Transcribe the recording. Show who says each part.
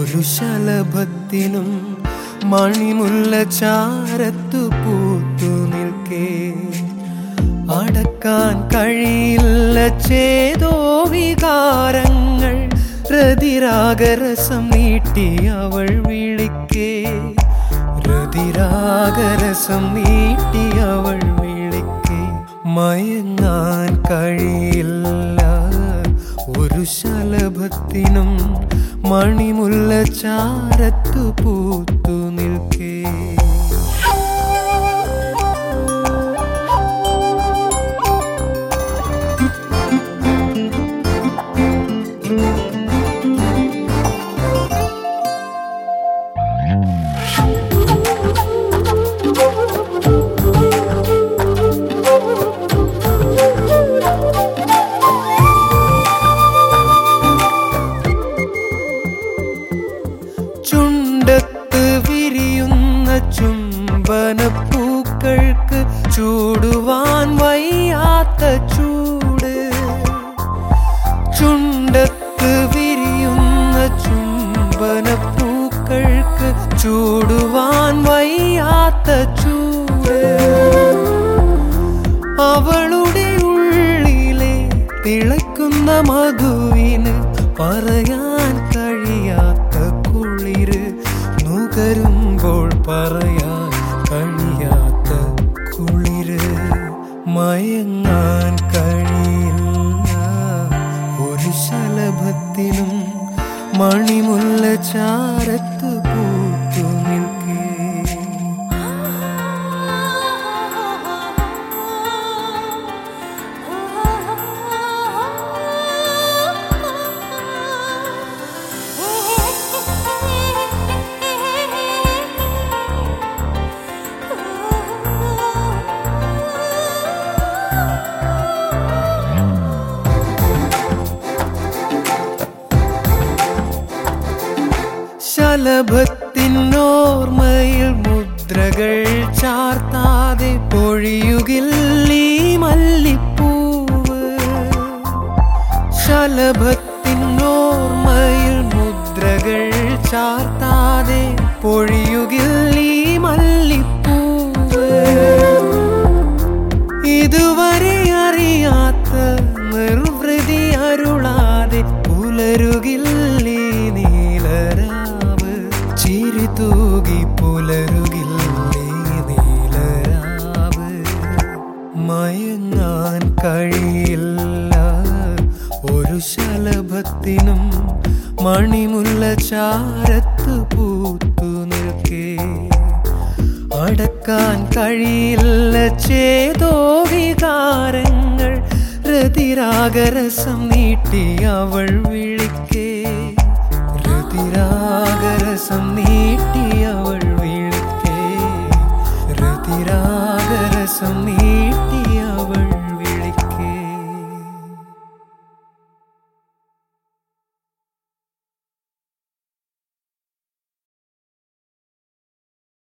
Speaker 1: ഒരു ശലഭത്തിനും മണിമുല്ല ചാരത്തു പൂത്തു നിൽക്കേ അടക്കാൻ കഴിയില്ല ചേതോ വികാരങ്ങൾ രതിരാഗരസം നീട്ടി അവൾ വിളിക്കേ രതിരാഗരസം നീട്ടി അവൾ വിളിക്കേ മയങ്ങാൻ കഴിയില്ല ഒരു ശലഭത്തിനും മണിമുല്ല ചാരത്തു പൂത്തു നിൽക്കേ ചുണ്ടത്ത് വിരിയുന്ന ചുംബനപ്പൂക്കൾക്ക് ചൂടുവാൻ വയ്യാത്ത ചൂട് ചുണ്ടത്ത് വിരിയുന്ന ചുംബനപ്പൂക്കൾക്ക് ചൂടുവാൻ വയ്യാത്ത ചൂട് അവളുടെ ഉള്ളിലെ തിളക്കുന്ന മധുവിന് പറയാൻ കഴിയാത്ത കുളിര് നുകരുമ്പോൾ പറയാൻ കഴിയാത്ത കുളിര് മയങ്ങാൻ കഴിയില്ല ഒരു ശലഭത്തിനും മണിമുല്ല ചാരത്ത് പൂത്തു നിൽക്കേ ശലഭത്തിനോർമ്മയിൽ മുദ്രകൾ ചാർത്താതെ പൊഴിയുകില്ലീ മല്ലിപ്പൂവ് ശലഭത്തിനോർമ്മയിൽ മുദ്രകൾ ചാർത്താതെ പൊഴിയുകില്ലീ മല്ലിപ്പൂവ് ഇതുവരെ അറിയാത്ത നിർവൃതി അരുളാതെ പുലരുകില്ലേ നീലരാവ് ചിരി തൂകി പുലരുകില്ലേ നീലരാവ് മയങ്ങാൻ കഴിയില്ല ഒരു ശലഭത്തിനും മണിമുല്ല ചാരത്ത് പൂത്തു നിൽക്കേ അടക്കാൻ കഴിയില്ല ചേതോ വികാരങ്ങൾ രതിരാഗരസം നീട്ടി അവൾ വിളിക്കേ രതിരാ